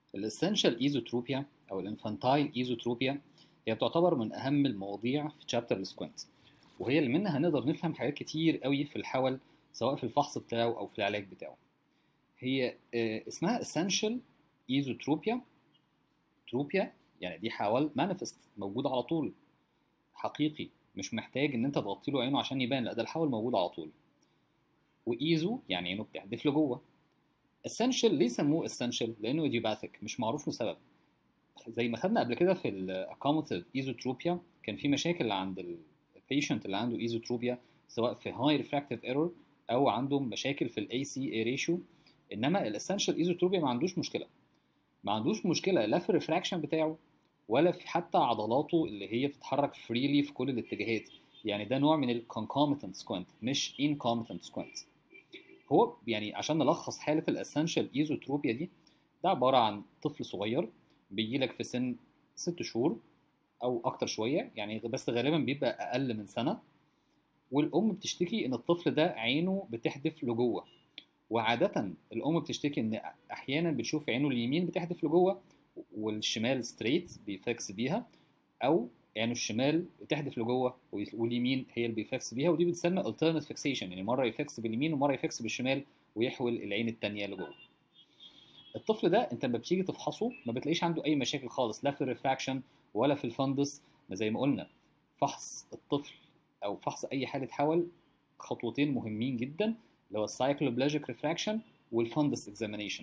الاسنشال ايزوتروبيا او الانفانتايل ايزوتروبيا هي تعتبر من اهم المواضيع في تشابتر السكوينت وهي اللي منها هنقدر نفهم حاجات كتير قوي في الحول سواء في الفحص بتاعه او في العلاج بتاعه هي اسمها essential ايزوتروبيا تروبيا يعني دي حول مانيفست موجود على طول حقيقي مش محتاج ان انت تغطي له عينه عشان يبان لا ده الحول موجود على طول وايزو يعني عينه بتحدف لجوه essential ليه سموه essential لانه ايديوباثيك مش معروف له سبب زي ما خدنا قبل كده في الاكوموتيف ايزوتروبيا كان في مشاكل عند البيشنت اللي عنده ايزوتروبيا سواء في هاي ريفراكتيف ايرور او عنده مشاكل في الاي سي اي ريشيو انما الاسنشال ايزوتروبيا ما عندوش مشكله ما عندوش مشكله لا في الريفراكشن بتاعه ولا في حتى عضلاته اللي هي بتتحرك فريلي في كل الاتجاهات يعني ده نوع من الكونكوميتنت سكوينت مش انكوميتنت سكوينت هو يعني عشان نلخص حاله الاسنشال ايزوتروبيا دي ده عباره عن طفل صغير بيجي لك في سن ست شهور او اكتر شويه يعني بس غالبا بيبقى اقل من سنه والام بتشتكي ان الطفل ده عينه بتحدف لجوه وعاده الام بتشتكي ان احيانا بتشوف عينه اليمين بتحدف لجوه والشمال ستريت بيفكس بيها او عينه الشمال بتحدف لجوه واليمين هي اللي بيفكس بيها ودي بتسمى alternate fixation يعني مره يفكس باليمين ومره يفكس بالشمال ويحول العين الثانيه لجوه الطفل ده انت لما بتيجي تفحصه ما بتلاقيش عنده اي مشاكل خالص لا في الريفراكشن ولا في الفندس زي ما قلنا فحص الطفل او فحص اي حاله حول خطوتين مهمين جدا اللي هو السايكلوبلاجيك ريفراكشن والفندس اكزامينيشن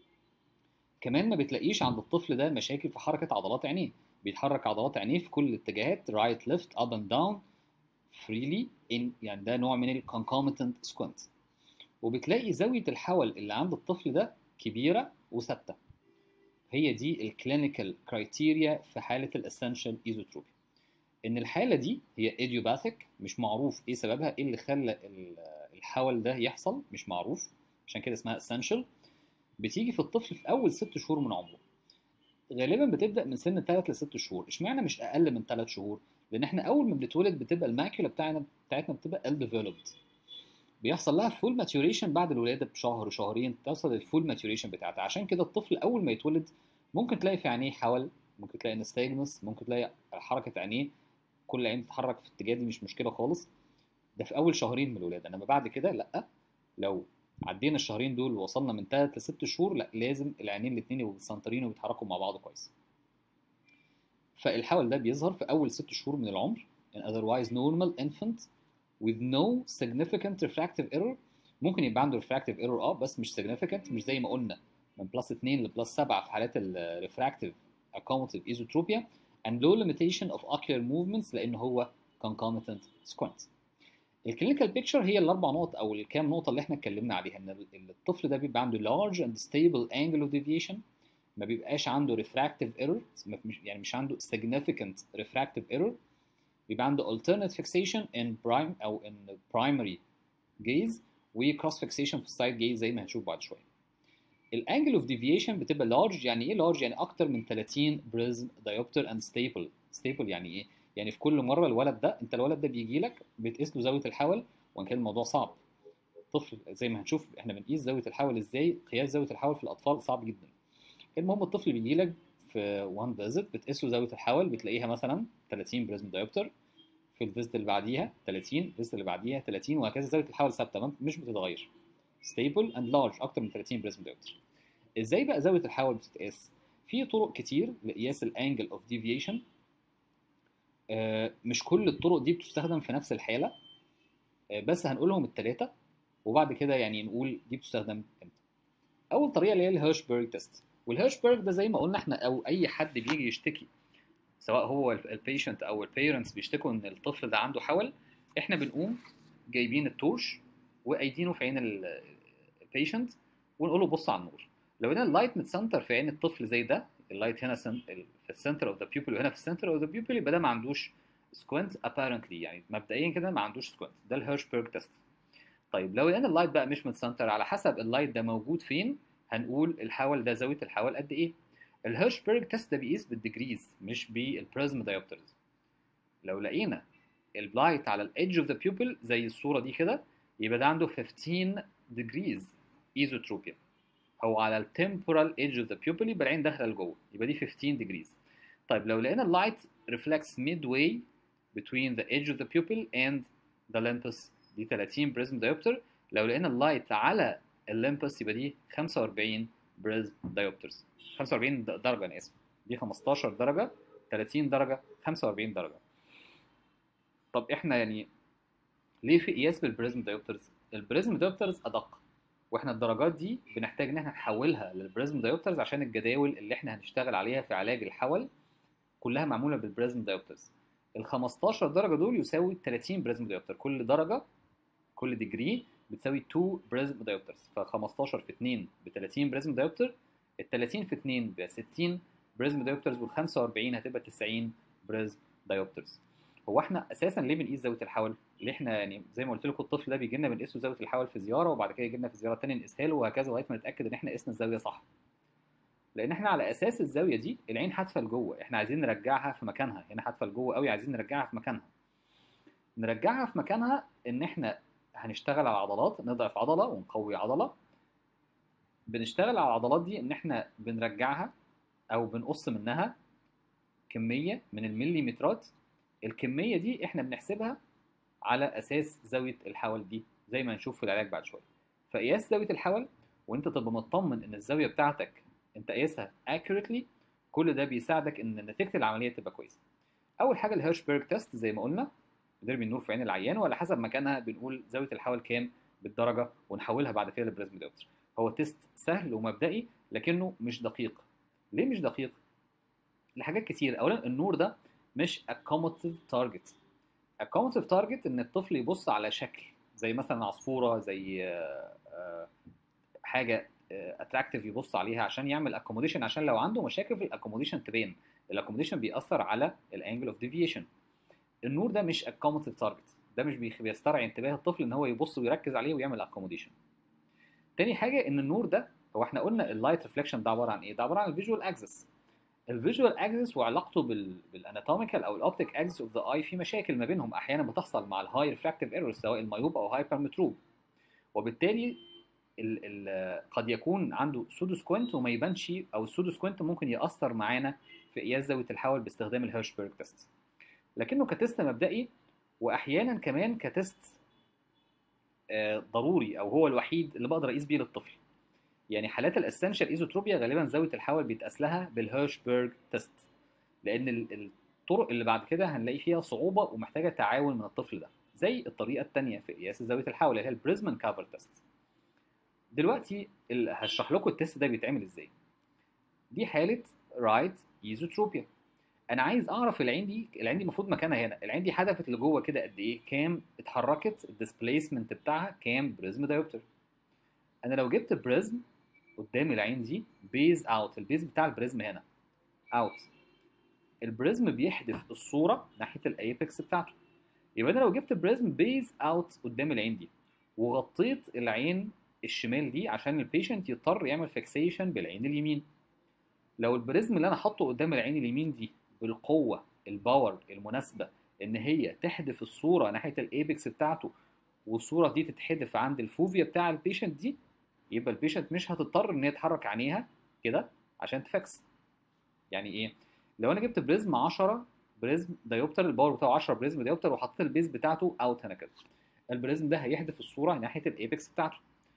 كمان ما بتلاقيش عند الطفل ده مشاكل في حركه عضلات عينيه بيتحرك عضلات عينيه في كل الاتجاهات رايت ليفت اب اند داون فريلي ان يعني ده نوع من الكونكوميتنت سكوينت وبتلاقي زاويه الحول اللي عند الطفل ده كبيره وثابته هي دي الكلينيكال كرايتيريا في حاله الاسنشال ايزوتروبي ان الحاله دي هي ايديوباثيك مش معروف ايه سببها ايه اللي خلى الحول ده يحصل مش معروف عشان كده اسمها اسنشال بتيجي في الطفل في اول ست شهور من عمره غالبا بتبدا من سن 3 ل 6 شهور اشمعنى مش اقل من 3 شهور لان احنا اول ما بنتولد بتبقى الماكيولا بتاعنا بتاعتنا بتبقى ال ديفلوبد بيحصل لها فول ماتيوريشن بعد الولاده بشهر شهرين توصل للفول ماتيوريشن بتاعتها عشان كده الطفل اول ما يتولد ممكن تلاقي في عينيه حول ممكن تلاقي نستاجمس ممكن تلاقي حركه عينيه كل عين تتحرك في اتجاه دي مش مشكله خالص ده في اول شهرين من الولاده انما بعد كده لا لو عدينا الشهرين دول ووصلنا من 3 ل 6 شهور لا لازم العينين الاثنين يبقوا مسنطرين وبيتحركوا مع بعض كويس فالحول ده بيظهر في اول 6 شهور من العمر in otherwise normal infant with no significant refractive error ممكن يبقى عنده refractive error اه بس مش significant مش زي ما قلنا من بلس 2 لبلس 7 في حالات ال refractive accommodative esotropia and low limitation of ocular movements لان هو concomitant squint. الكلينيكال بيكتشر هي الاربع نقط او الكام نقطه اللي احنا اتكلمنا عليها ان الطفل ده بيبقى عنده large and stable angle of deviation ما بيبقاش عنده refractive error يعني مش عنده significant refractive error بيبقى عنده alternate fixation in prime او in primary gaze و cross fixation في السايد gaze زي ما هنشوف بعد شويه. الانجل اوف ديفيشن بتبقى لارج يعني ايه لارج يعني اكتر من 30 بريزم دايوبتر اند ستيبل ستيبل يعني ايه يعني في كل مره الولد ده انت الولد ده بيجي لك بتقيس له زاويه الحول وان كان الموضوع صعب الطفل زي ما هنشوف احنا بنقيس زاويه الحول ازاي قياس زاويه الحول في الاطفال صعب جدا المهم الطفل بيجي لك في وان فيزيت بتقيس له زاويه الحول بتلاقيها مثلا 30 بريزم دايوبتر في الفيزيت اللي بعديها 30 الفيزيت اللي بعديها 30 وهكذا زاويه الحول ثابته مش بتتغير ستيبل اند لارج اكتر من 30 بريزم دايوبتر ازاي بقى زاويه الحول بتتقاس في طرق كتير لقياس الانجل اوف ديفيشن مش كل الطرق دي بتستخدم في نفس الحاله آه بس هنقولهم الثلاثه وبعد كده يعني نقول دي بتستخدم امتى اول طريقه اللي هي الهيرشبرج تيست والهيرشبرج ده زي ما قلنا احنا او اي حد بيجي يشتكي سواء هو البيشنت او البيرنتس بيشتكوا ان الطفل ده عنده حول احنا بنقوم جايبين التورش وايدينه في عين البيشنت ونقول له بص على النور لو هنا اللايت متسنتر في عين الطفل زي ده اللايت هنا سن... في السنتر اوف ذا بيبل وهنا في السنتر اوف ذا بيبل يبقى ده ما عندوش سكوينت ابارنتلي يعني مبدئيا كده ما عندوش سكوينت ده الهيرشبرج تيست طيب لو لقينا اللايت بقى مش متسنتر على حسب اللايت ده موجود فين هنقول الحول ده زاويه الحول قد ايه الهيرشبرج تيست ده بيقيس بالديجريز مش بالبريزم دايوبترز لو لقينا اللايت على الايدج اوف ذا بيبل زي الصوره دي كده يبقى ده عنده 15 degrees ايزوتروبيا هو على التمبورال ايدج اوف ذا بيوبل يبقى العين داخله لجوه يبقى دي 15 degrees طيب لو لقينا اللايت reflects midway between the edge of the pupil and the limbus دي 30 بريزم diopter لو لقينا اللايت على الليمبس يبقى دي 45 بريزم diopters 45 درجه انا اسف دي 15 درجه 30 درجه 45 درجه طب احنا يعني ليه في قياس بالبريزم دايوبترز البريزم دايوبترز ادق واحنا الدرجات دي بنحتاج ان احنا نحولها للبريزم دايوبترز عشان الجداول اللي احنا هنشتغل عليها في علاج الحول كلها معموله بالبريزم دايوبترز ال 15 درجه دول يساوي 30 بريزم دايوبتر كل درجه كل ديجري بتساوي 2 بريزم دايوبترز ف 15 في 2 ب 30 بريزم دايوبتر ال 30 في 2 ب 60 بريزم دايوبترز وال 45 هتبقى 90 بريزم دايوبترز هو احنا اساسا ليه بنقيس زاويه الحول؟ ليه احنا يعني زي ما قلت لكم الطفل ده بيجي لنا بنقيسه زاويه الحول في زياره وبعد كده يجي لنا في زياره ثانيه نقيسها له وهكذا لغايه ما نتاكد ان احنا قسنا الزاويه صح. لان احنا على اساس الزاويه دي العين حادفه لجوه احنا عايزين نرجعها في مكانها هنا حادفه لجوه قوي عايزين نرجعها في مكانها. نرجعها في مكانها ان احنا هنشتغل على عضلات نضعف عضله ونقوي عضله. بنشتغل على العضلات دي ان احنا بنرجعها او بنقص منها كميه من المليمترات الكميه دي احنا بنحسبها على اساس زاويه الحول دي زي ما هنشوف في العلاج بعد شويه فقياس زاويه الحول وانت تبقى مطمن ان الزاويه بتاعتك انت قايسها accurately كل ده بيساعدك ان نتيجه العمليه تبقى كويسه اول حاجه الهيرشبرج تيست زي ما قلنا بنرمي النور في عين العيان وعلى حسب مكانها بنقول زاويه الحول كام بالدرجه ونحولها بعد كده لبريزم دايوبتر هو تيست سهل ومبدئي لكنه مش دقيق ليه مش دقيق لحاجات كتير اولا النور ده مش accommodative target accommodative target ان الطفل يبص على شكل زي مثلا عصفوره زي آه، آه، حاجه اتراكتيف يبص عليها عشان يعمل accommodation عشان لو عنده مشاكل في الاكوموديشن تبان الاكوموديشن بيأثر على الانجل اوف ديفيشن النور ده مش accommodative target ده مش بيخ- بيسترعي انتباه الطفل ان هو يبص ويركز عليه ويعمل accommodation تاني حاجه ان النور ده هو احنا قلنا اللايت ريفليكشن ده عباره عن ايه ده عباره عن الفيجوال اكسس الفيجوال اكسس وعلاقته بال بالاناتوميكال او الاوبتيك اكسس اوف ذا اي في مشاكل ما بينهم احيانا بتحصل مع الهاي ريفراكتيف ايرور سواء المايوب او هايبر متروب وبالتالي ال ال قد يكون عنده سودو سكوينت وما يبانش او السودو سكوينت ممكن ياثر معانا في قياس زاويه الحول باستخدام الهيرشبرج تيست لكنه كتست مبدئي واحيانا كمان كتست آه، ضروري او هو الوحيد اللي بقدر اقيس بيه للطفل يعني حالات الاسنشال ايزوتروبيا غالبا زاويه الحول بيتقاس لها بالهيرشبرج تيست لان ال- الطرق اللي بعد كده هنلاقي فيها صعوبه ومحتاجه تعاون من الطفل ده زي الطريقه الثانيه في قياس زاويه الحول اللي هي البريزمان كافر تيست دلوقتي ال- هشرح لكم التيست ده بيتعمل ازاي دي حاله رايت ايزوتروبيا انا عايز اعرف العين دي العين دي المفروض مكانها هنا العين دي حدفت لجوه كده قد ايه كام اتحركت الديسبيسمنت بتاعها كام بريزم دايوبتر انا لو جبت بريزم قدام العين دي بيز اوت البيز بتاع البريزم هنا اوت البريزم بيحدف الصوره ناحيه الايبكس بتاعته يبقى انا لو جبت بريزم بيز اوت قدام العين دي وغطيت العين الشمال دي عشان البيشنت يضطر يعمل فيكسيشن بالعين اليمين لو البريزم اللي انا حاطه قدام العين اليمين دي بالقوه الباور المناسبه ان هي تحدف الصوره ناحيه الايبكس بتاعته والصوره دي تتحدف عند الفوفيا بتاع البيشنت دي يبقى البيشنت مش هتضطر ان هي تحرك عينيها كده عشان تفكس يعني ايه لو انا جبت بريزم 10 بريزم دايوبتر الباور بتاعه 10 بريزم دايوبتر وحطيت البيز بتاعته اوت هنا كده البريزم ده هيحدف الصوره ناحيه الايبكس بتاعته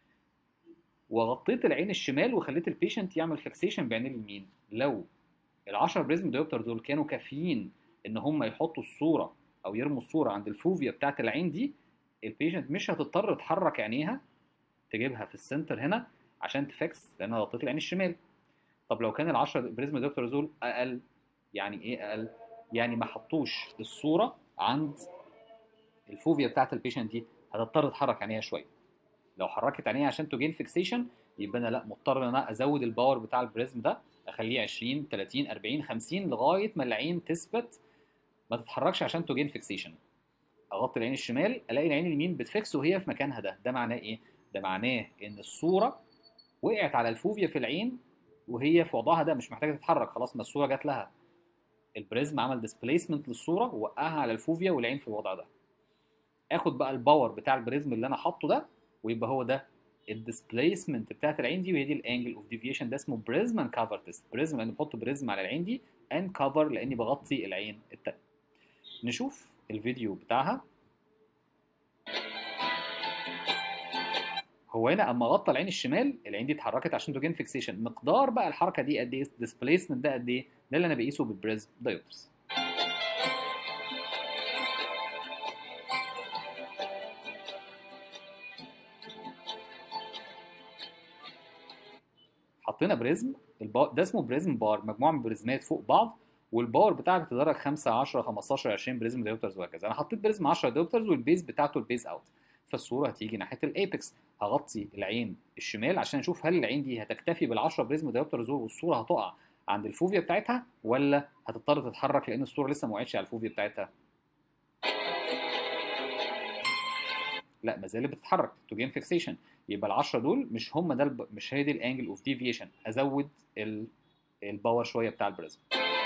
وغطيت العين الشمال وخليت البيشنت يعمل فيكسيشن بعين اليمين لو ال 10 بريزم دايوبتر دول كانوا كافيين ان هم يحطوا الصوره او يرموا الصوره عند الفوفيا بتاعت العين دي البيشنت مش هتضطر تحرك عينيها تجيبها في السنتر هنا عشان تفكس لان انا غطيت العين الشمال طب لو كان ال 10 بريزم دايوبتر دول اقل يعني ايه اقل يعني ما حطوش الصوره عند الفوفيا بتاعت البيشنت دي هتضطر تحرك عينيها شويه لو حركت عينيها عشان تجين فيكسيشن يبقى انا لا مضطر ان انا ازود الباور بتاع البريزم ده اخليه 20 30 40 50 لغايه ما العين تثبت ما تتحركش عشان تجين فيكسيشن اغطي العين الشمال الاقي العين اليمين بتفكس وهي في مكانها ده ده معناه ايه ده معناه ان الصوره وقعت على الفوفيا في العين وهي في وضعها ده مش محتاجه تتحرك خلاص ما الصوره جات لها البريزم عمل ديسبيسمنت للصوره ووقعها على الفوفيا والعين في الوضع ده اخد بقى الباور بتاع البريزم اللي انا حاطه ده ويبقى هو ده الديسبيسمنت بتاعت العين دي وهي دي الانجل اوف ديفيشن ده اسمه بريزم اند كفر تيست بريزم لاني بحط بريزم على العين دي اند كفر لاني بغطي العين التانية نشوف الفيديو بتاعها هو هنا اما غطى العين الشمال العين دي اتحركت عشان توجين فيكسيشن مقدار بقى الحركه دي قد ايه ديسبيسمنت ده قد ايه ده اللي انا بقيسه بالبريزم دايوبترز حطينا بريزم البا... ده اسمه بريزم بار مجموعه من بريزمات فوق بعض والباور بتاعك بتتدرج 5 10 15 20 بريزم ديوبترز وهكذا انا حطيت بريزم 10 ديوبترز والبيز بتاعته البيز اوت فالصوره هتيجي ناحيه الايبكس هغطي العين الشمال عشان اشوف هل العين دي هتكتفي بال10 بريزم ديوبترز دول والصوره هتقع عند الفوفيا بتاعتها ولا هتضطر تتحرك لان الصوره لسه ما وقعتش على الفوفيا بتاعتها لا ما زالت بتتحرك تو جين فيكسيشن يبقى ال10 دول مش هم ده الب... مش هي دي الانجل اوف ديفيشن ازود ال... الباور شويه بتاع البريزم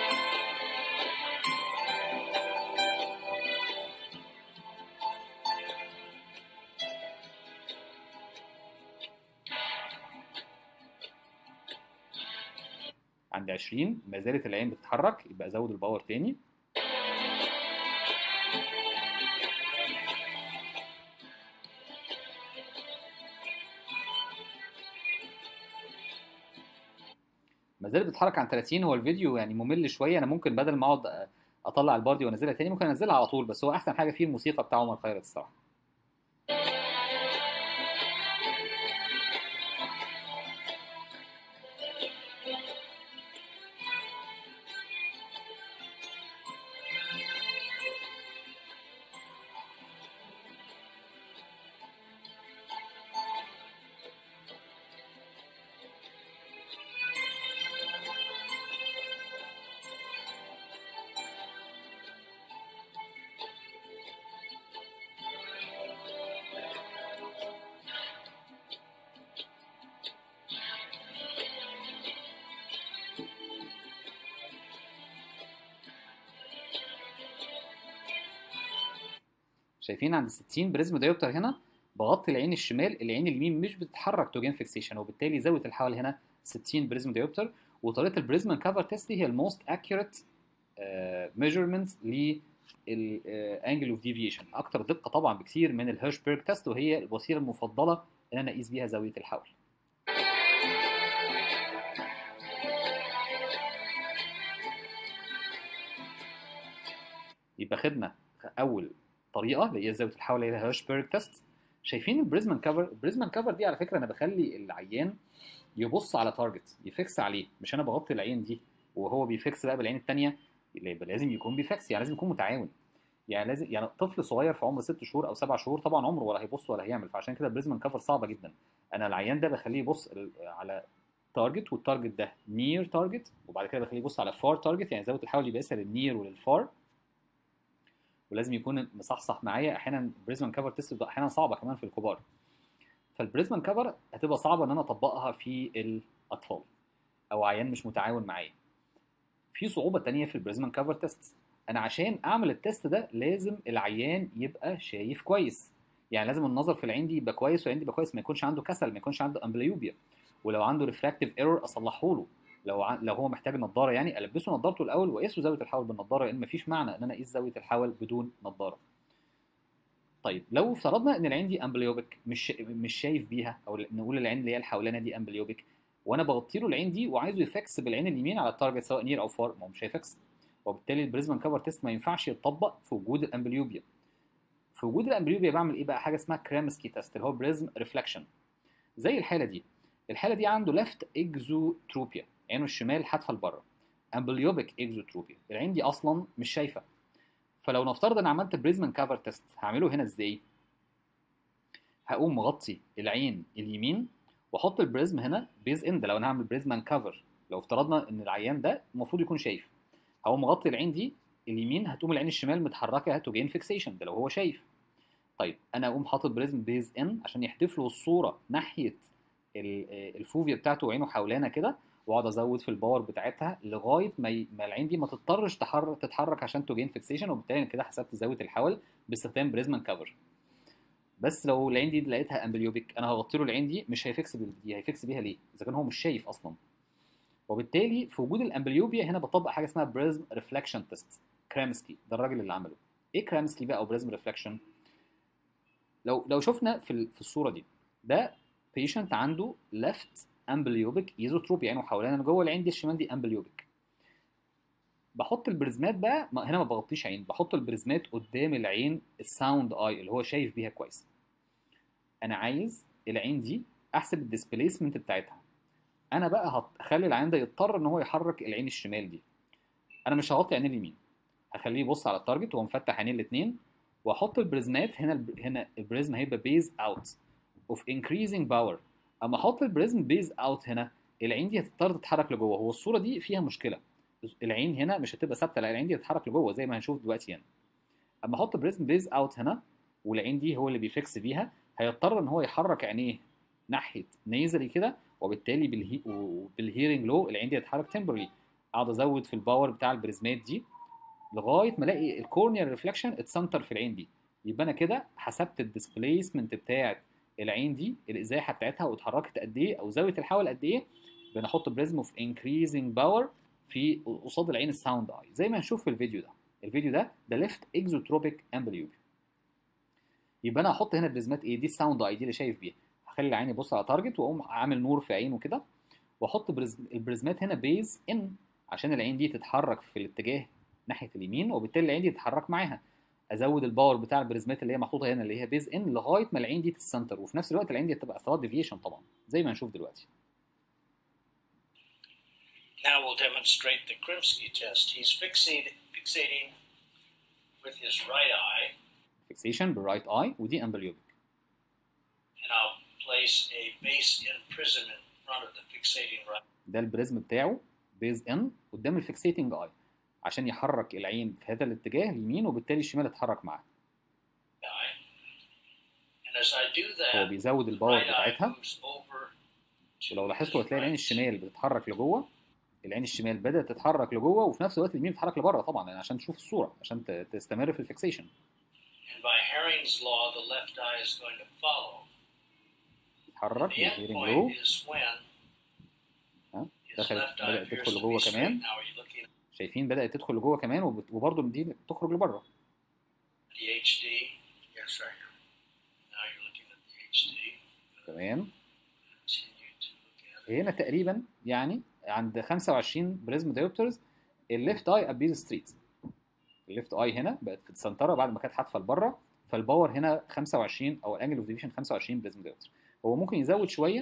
عند 20 ما زالت العين بتتحرك يبقى ازود الباور تاني ما زالت بتتحرك عن 30 هو الفيديو يعني ممل شويه انا ممكن بدل ما اقعد اطلع البار دي وانزلها تاني ممكن انزلها على طول بس هو احسن حاجه فيه الموسيقى بتاع عمر خيرت الصراحه شايفين عند 60 بريزم دايوبتر هنا بغطي العين الشمال العين اليمين مش بتتحرك تو جين فيكسيشن وبالتالي زاويه الحول هنا 60 بريزم دايوبتر وطريقه البريزم كفر تيست هي الموست اكيوريت ميجرمنت للانجل اوف ديفيشن اكتر دقه طبعا بكثير من الهيرشبرج تيست وهي الوسيله المفضله ان انا اقيس بيها زاويه الحول يبقى خدنا اول طريقه اللي هي زاويه الحول اللي هي هيرشبرج تيست شايفين البريزمان كفر البريزمان كفر دي على فكره انا بخلي العيان يبص على تارجت يفكس عليه مش انا بغطي العين دي وهو بيفكس بقى بالعين الثانيه يبقى لازم يكون بيفكس يعني لازم يكون متعاون يعني لازم يعني طفل صغير في عمر ست شهور او سبع شهور طبعا عمره ولا هيبص ولا هيعمل فعشان كده البريزمان كفر صعبه جدا انا العيان ده بخليه يبص على تارجت والتارجت ده نير تارجت وبعد كده بخليه يبص على فار تارجت يعني زاويه الحول يبقى يسال النير وللفار ولازم يكون مصحصح معايا احيانا بريزمان كفر تيست بتبقى احيانا صعبه كمان في الكبار فالبريزمان كفر هتبقى صعبه ان انا اطبقها في الاطفال او عيان مش متعاون معايا في صعوبه تانية في البريزمان كفر تيست انا عشان اعمل التيست ده لازم العيان يبقى شايف كويس يعني لازم النظر في العين دي يبقى كويس والعين دي يبقى كويس ما يكونش عنده كسل ما يكونش عنده امبليوبيا ولو عنده ريفراكتيف ايرور اصلحه له لو ع... لو هو محتاج نظاره يعني البسه نظارته الاول واقيسه زاويه الحول بالنظاره لان مفيش معنى ان انا اقيس زاويه الحول بدون نظاره طيب لو افترضنا ان العين دي امبليوبيك مش مش شايف بيها او نقول العين اللي هي الحولانه دي امبليوبيك وانا بغطي له العين دي وعايزه يفكس بالعين اليمين على التارجت سواء نير او فار ما هو مش هيفكس وبالتالي البريزمان كفر تيست ما ينفعش يتطبق في وجود الامبليوبيا في وجود الامبليوبيا بعمل ايه بقى حاجه اسمها كرامسكي تيست اللي هو بريزم ريفلكشن زي الحاله دي الحاله دي عنده ليفت اكزوتروبيا عينه الشمال حادفه لبره امبليوبيك اكزوتروبيا العين دي اصلا مش شايفه فلو نفترض انا عملت بريزمان كفر تيست هعمله هنا ازاي هقوم مغطي العين اليمين واحط البريزم هنا بيز اند لو انا هعمل بريزمان كفر لو افترضنا ان العيان ده المفروض يكون شايف هقوم مغطي العين دي اليمين هتقوم العين الشمال متحركه تو جين فيكسيشن ده لو هو شايف طيب انا اقوم حاطط بريزم بيز ان عشان يحدف له الصوره ناحيه الفوفيا بتاعته وعينه حولانه كده واقعد ازود في الباور بتاعتها لغايه ما, ي... ما العين دي ما تضطرش تحرك تتحرك عشان تو جين فيكسيشن وبالتالي كده حسبت زاويه الحول باستخدام بريزمان كفر بس لو العين دي لقيتها امبليوبيك انا هغطي له العين دي مش هيفكس بال- دي هيفكس بيها ليه اذا كان هو مش شايف اصلا وبالتالي في وجود الامبليوبيا هنا بطبق حاجه اسمها بريزم ريفلكشن تيست كرامسكي ده الراجل اللي عمله ايه كرامسكي بقى او بريزم ريفلكشن لو لو شفنا في ال- في الصوره دي ده بيشنت عنده ليفت امبليوبيك ايزوتروبيا يعني حوالين جوه العين دي الشمال دي امبليوبيك بحط البريزمات بقى ما- هنا ما بغطيش عين بحط البريزمات قدام العين الساوند اي اللي هو شايف بيها كويس انا عايز العين دي احسب الديسبيسمنت بتاعتها انا بقى هخلي العين ده يضطر ان هو يحرك العين الشمال دي انا مش هغطي عينيه اليمين هخليه يبص على التارجت وهو مفتح عينيه الاثنين واحط البريزمات هنا الب- هنا البريزم هيبقى بيز اوت اوف انكريزنج باور اما احط البريزم بيز اوت هنا العين دي هتضطر تتحرك لجوه هو الصوره دي فيها مشكله العين هنا مش هتبقى ثابته لا العين دي هتتحرك لجوه زي ما هنشوف دلوقتي هنا اما احط بريزم بيز اوت هنا والعين دي هو اللي بيفكس بيها هيضطر ان هو يحرك عينيه ناحيه نيزلي كده وبالتالي بالهي... بالهيرنج لو العين دي هتتحرك تمبرلي اقعد ازود في الباور بتاع البريزمات دي لغايه ما الاقي الكورنيال ريفلكشن اتسنتر في العين دي يبقى انا كده حسبت الديسبيسمنت بتاعت العين دي الازاحه بتاعتها واتحركت قد ايه او زاويه الحول قد ايه بنحط بريزم اوف انكريزنج باور في قصاد العين الساوند اي زي ما هنشوف في الفيديو ده الفيديو ده ده ليفت اكزوتروبيك امبليوبي يبقى انا هحط هنا بريزمات ايه دي الساوند اي دي اللي شايف بيها هخلي العين يبص على تارجت واقوم عامل نور في عينه كده واحط بريزم البريزمات هنا بيز ان عشان العين دي تتحرك في الاتجاه ناحيه اليمين وبالتالي العين دي تتحرك معاها ازود الباور بتاع البريزمات اللي هي محطوطه هنا اللي هي بيز ان لغايه ما العين دي تتسنتر وفي نفس الوقت العين دي تبقى ثوات ديفيشن طبعا زي ما هنشوف دلوقتي Now we'll demonstrate the Krimsky test. He's fixated, fixating with his right eye, فيكسيشن بالرايت اي ودي امبليوبيك and I'll place a base in prism in front of the fixating right ده البريزم بتاعه بيز ان قدام الفيكسيتنج اي عشان يحرك العين في هذا الاتجاه اليمين وبالتالي الشمال يتحرك معاه eye. And as I do هو that, بيزود the الباور right eye بتاعتها moves over to ولو لاحظتوا his هتلاقي العين right. الشمال بتتحرك لجوه العين الشمال بدأت تتحرك لجوه وفي نفس الوقت اليمين بتتحرك لبره طبعا يعني عشان تشوف الصورة عشان ت- تستمر في الفيكسيشن And by Herring's law, the left eye is going to follow. تتحرك The end بالهيرنج لو point is when ها؟ his دخلت- left eye بدأت appears تدخل to لجوه be straight. كمان. Now are you looking at شايفين بدأت تدخل لجوه كمان وبت- وبرضه دي تخرج لبره the HD? Yes, right here. Now you're looking at the HD. تمام Continue to look at it. هنا تقريبا يعني عند 25 بريزم دايوبترز الليفت اي ابيز ستريت الليفت اي هنا بقت في السنتره بعد ما كانت حادفه لبره فالباور هنا 25 او الانجل اوف ديفيشن 25 بريزم دايوبتر هو ممكن يزود شويه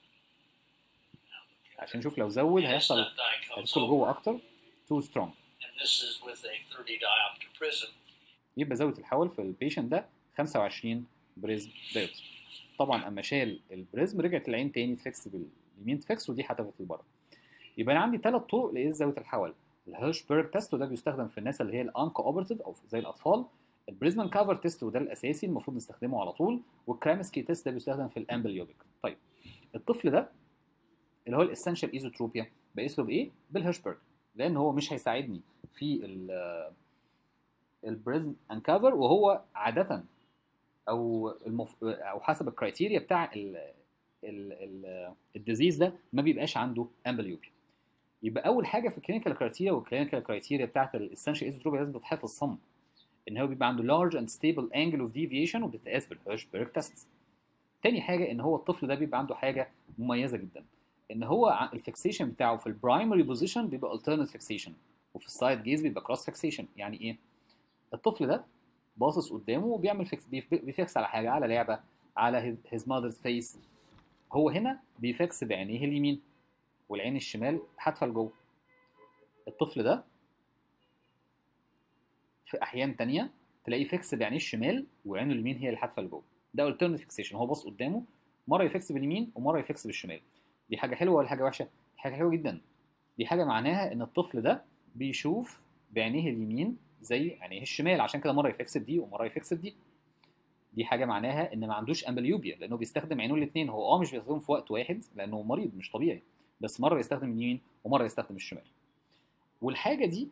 عشان نشوف لو زود His هيحصل left eye comes هيدخل over, جوه اكتر تو سترونج and this is with a 30 diopter prism. يبقى زاويه الحول في البيشنت ده 25 بريزم دايوبتر طبعا اما شال البريزم رجعت العين تاني تفكس باليمين تفكس ودي حتفت لبره يبقى انا عندي ثلاث طرق لقياس زاويه الحول الهيرشبرج تيست وده بيستخدم في الناس اللي هي الانكو اوبرتيف او زي الاطفال البريزمان كافر تيست وده الاساسي المفروض نستخدمه على طول والكرامسكي تيست ده بيستخدم في الامبليوبيك طيب الطفل ده اللي هو الاسنشال ايزوتروبيا بقيس له بايه بالهيرشبرج لان هو مش هيساعدني في ال البريزم انكافر وهو عاده او المف... او حسب الكرايتيريا بتاع ال... ال... ال... الديزيز ده ما بيبقاش عنده امبليوبيا يبقى اول حاجه في الكلينيكال كرايتيريا والكلينيكال كرايتيريا بتاعت الاسنشال ايزوتروبيا لازم تتحفظ صم ان هو بيبقى عنده لارج اند ستيبل انجل اوف ديفيشن وبتتقاس بالهيرشبرج تيست تاني حاجه ان هو الطفل ده بيبقى عنده حاجه مميزه جدا ان هو ع- الفيكسيشن بتاعه في البرايمري بوزيشن بيبقى alternate فيكسيشن وفي السايد جيز بيبقى كروس فيكسيشن يعني ايه الطفل ده باصص قدامه وبيعمل فيكس بيف- بيفكس على حاجه على لعبه على هيز ماذرز فيس هو هنا بيفكس بعينيه اليمين والعين الشمال حادفه لجوه الطفل ده في احيان تانية تلاقيه فيكس بعينيه الشمال وعينه اليمين هي اللي حادفه لجوه ده alternate فيكسيشن هو باص قدامه مره يفكس باليمين ومره يفكس بالشمال دي حاجه حلوه ولا حاجه وحشه دي حاجه حلوه جدا دي حاجه معناها ان الطفل ده بيشوف بعينيه اليمين زي عينيه الشمال عشان كده مره يفكس بدي ومره يفكس بدي دي حاجه معناها ان ما عندوش امبليوبيا لانه بيستخدم عينه الاثنين هو اه مش بيستخدمهم في وقت واحد لانه مريض مش طبيعي بس مره يستخدم اليمين ومره يستخدم الشمال والحاجه دي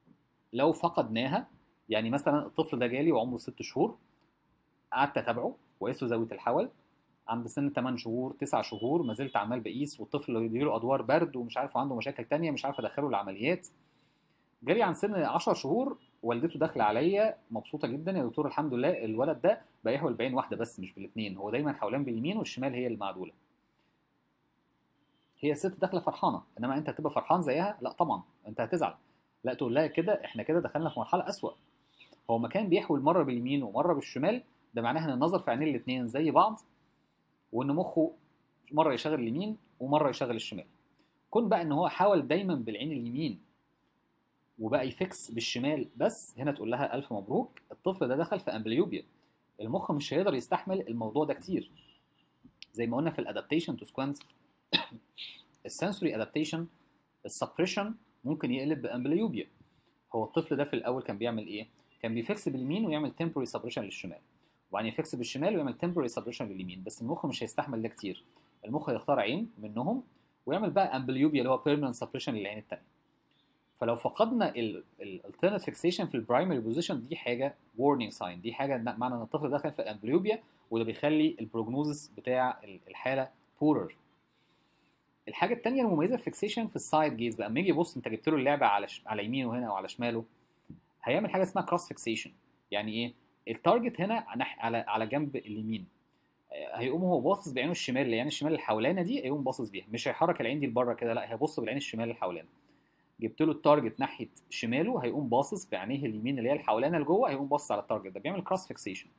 لو فقدناها يعني مثلا الطفل ده جالي وعمره ست شهور قعدت اتابعه وقيس له زاويه الحول عند سن 8 شهور 9 شهور ما زلت عمال بقيس والطفل بيجيله ادوار برد ومش عارف عنده مشاكل تانية مش عارف ادخله العمليات جالي عن سن 10 شهور والدته داخله عليا مبسوطه جدا يا دكتور الحمد لله الولد ده بقى يحول بعين واحده بس مش بالاثنين هو دايما حولان باليمين والشمال هي المعدوله هي الست داخله فرحانه انما انت هتبقى فرحان زيها لا طبعا انت هتزعل لا تقول لها كده احنا كده دخلنا في مرحله اسوأ هو مكان بيحول مره باليمين ومره بالشمال ده معناها ان النظر في عينين الاثنين زي بعض وان مخه مره يشغل اليمين ومره يشغل الشمال كون بقى ان هو حاول دايما بالعين اليمين وبقى يفكس بالشمال بس هنا تقول لها الف مبروك الطفل ده دخل في امبليوبيا المخ مش هيقدر يستحمل الموضوع ده كتير زي ما قلنا في الادابتيشن تو سكوانت السنسوري ادابتيشن السبريشن ممكن يقلب بامبليوبيا هو الطفل ده في الاول كان بيعمل ايه كان بيفكس باليمين ويعمل تمبوري سبريشن للشمال وبعدين يفكس بالشمال ويعمل تمبوري سبريشن لليمين بس المخ مش هيستحمل ده كتير المخ هيختار عين منهم ويعمل بقى امبليوبيا اللي هو بيرمننت سبريشن للعين الثانيه فلو فقدنا الالترنت فيكسيشن في البرايمري بوزيشن دي حاجه warning ساين دي حاجه معنى ان الطفل دخل في الامبليوبيا وده بيخلي البروجنوزس بتاع الحاله بورر الحاجه الثانيه المميزه الفيكسيشن في السايد جيز بقى لما يجي يبص انت جبت له اللعبه على ش... على يمينه هنا او على شماله هيعمل حاجه اسمها كروس فيكسيشن يعني ايه التارجت هنا على على جنب اليمين هيقوم هو باصص بعينه الشمال العين الشمال الحولانه دي هيقوم باصص بيها مش هيحرك العين دي لبره كده لا هيبص بالعين الشمال الحولانه جبت له التارجت ناحيه شماله هيقوم باصص بعينيه اليمين اللي هي الحولانه لجوه هيقوم باصص على التارجت ده بيعمل كروس فيكسيشن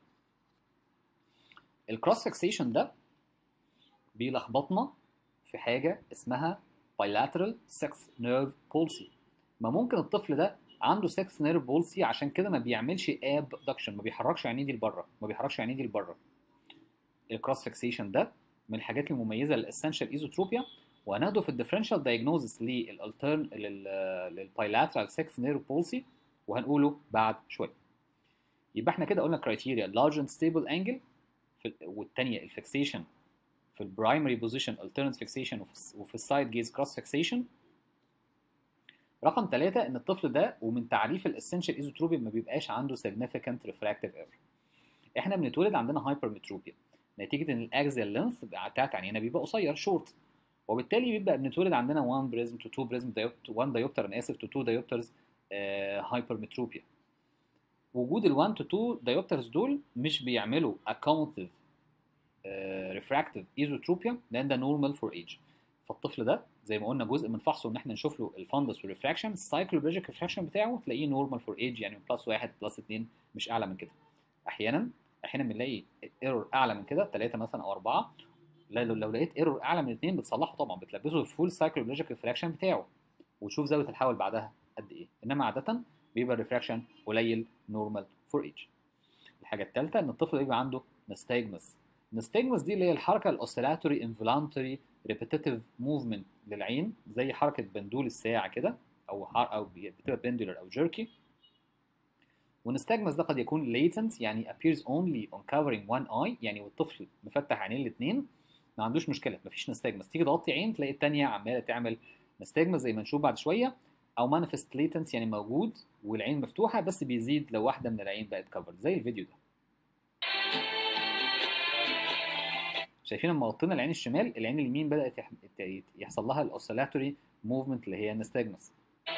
الكروس فيكسيشن ده بيلخبطنا في حاجه اسمها bilateral sex nerve palsy ما ممكن الطفل ده عنده sex nerve palsy عشان كده ما بيعملش abduction ما بيحركش عينيه دي لبره ما بيحركش عينيه دي لبره الكروس فيكسيشن ده من الحاجات المميزه للاسنشال ايزوتروبيا وهناخده في الديفرنشال دايجنوزس للالترن للبايلاترال سكس نيرف بولسي وهنقوله بعد شويه يبقى احنا كده قلنا كرايتيريا لارج اند ستيبل انجل والثانيه الفيكسيشن في البرايمري بوزيشن الترنت فيكسيشن وفي السايد جيز كروس فيكسيشن رقم ثلاثة ان الطفل ده ومن تعريف الاسنشال ايزوتروبيا ما بيبقاش عنده significant refractive error احنا بنتولد عندنا هايبرمتروبيا نتيجه ان الاكزيال لينث بتاعت عينينا بيبقى قصير شورت وبالتالي بيبدا بنتولد عندنا 1 بريزم تو 2 بريزم 1 دايوبتر انا اسف تو 2 دايوبترز هايبرمتروبيا وجود ال 1 تو 2 دايوبترز دول مش بيعملوا accommodative ريفراكتيف ايزوتروبيا لان ده نورمال فور ايج فالطفل ده زي ما قلنا جزء من فحصه ان احنا نشوف له الفندس والريفراكشن السايكلوبيجيك ريفراكشن بتاعه تلاقيه نورمال فور ايج يعني بلس 1 بلس 2 مش اعلى من كده احيانا احيانا بنلاقي ايرور اعلى من كده 3 مثلا او 4 لو لو لقيت ايرور اعلى من 2 بتصلحه طبعا بتلبسه الفول سايكلوبيجيك ريفراكشن بتاعه وتشوف زاويه الحول بعدها قد ايه انما عاده بيبقى الريفراكشن قليل نورمال فور ايج الحاجه الثالثه ان الطفل يبقى عنده نستاجمس نستاجمس دي اللي هي الحركه الاوسيلاتوري انفولانتري ريبيتيتيف موفمنت للعين زي حركه بندول الساعه كده او او بتبقى بندولر او جيركي ونستاجمس ده قد يكون latent يعني appears only on covering one eye يعني والطفل مفتح عينين الاثنين ما عندوش مشكله مفيش نستاجمس تيجي تغطي عين تلاقي الثانيه عماله تعمل نستاجمس زي ما نشوف بعد شويه او manifest latent يعني موجود والعين مفتوحه بس بيزيد لو واحده من العين بقت covered زي الفيديو ده شايفين لما غطينا العين الشمال العين اليمين بدات يحصل لها الاوسيلاتوري موفمنت اللي هي النستاجمس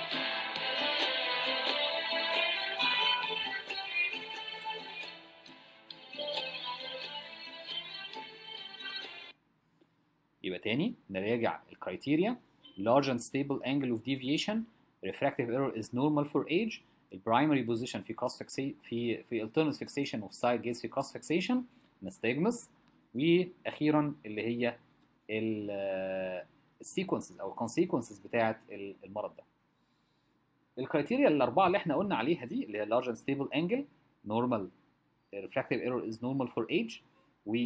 يبقى تاني نراجع الكرايتيريا large and stable angle of deviation refractive error is normal for age البرايمري بوزيشن في cross fixation في في alternate fixation of side gaze في cross fixation nystagmus واخيرا اللي هي السيكونسز او الكونسيكونسز بتاعه المرض ده الكرايتيريا الاربعه اللي احنا قلنا عليها دي اللي هي large and stable angle normal refractive error is normal for age و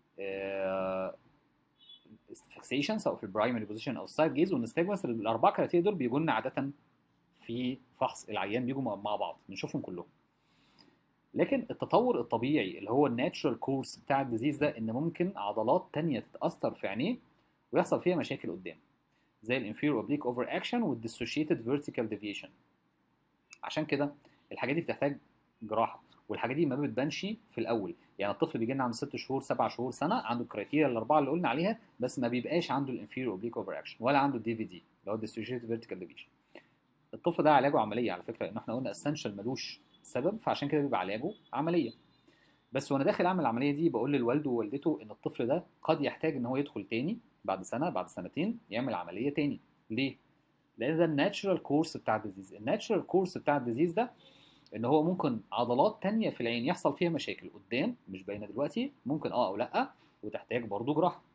فيكسيشن سواء في البرايمري بوزيشن او السايد جيز والنستاجمس الاربعه كرايتيريا دول بيجوا لنا عاده في فحص العيان بيجوا مع بعض بنشوفهم كلهم لكن التطور الطبيعي اللي هو الناتشرال كورس بتاع الديزيز ده ان ممكن عضلات تانية تتاثر في عينيه ويحصل فيها مشاكل قدام زي الانفيرو اوبليك اوفر اكشن والديسوشيتد فيرتيكال ديفيشن عشان كده الحاجات دي بتحتاج جراحه والحاجات دي ما بتبانش في الاول يعني الطفل بيجي لنا عند 6 شهور 7 شهور سنه عنده الكرايتيريا الاربعه اللي قلنا عليها بس ما بيبقاش عنده الانفيريور اوبليك اوفر اكشن ولا عنده الدي في دي اللي هو الديستريبيوتد فيرتيكال ديفيجن الطفل ده علاجه عمليه على فكره ان احنا قلنا اسينشال ملوش سبب فعشان كده بيبقى علاجه عمليه بس وانا داخل اعمل العمليه دي بقول للوالد ووالدته ان الطفل ده قد يحتاج ان هو يدخل تاني بعد سنه بعد سنتين يعمل عمليه تاني ليه لان ده الناتشرال كورس بتاع الديزيز الناتشرال كورس بتاع الديزيز ده ان هو ممكن عضلات تانية في العين يحصل فيها مشاكل قدام مش باينه دلوقتي ممكن اه او لا وتحتاج برضه جراحه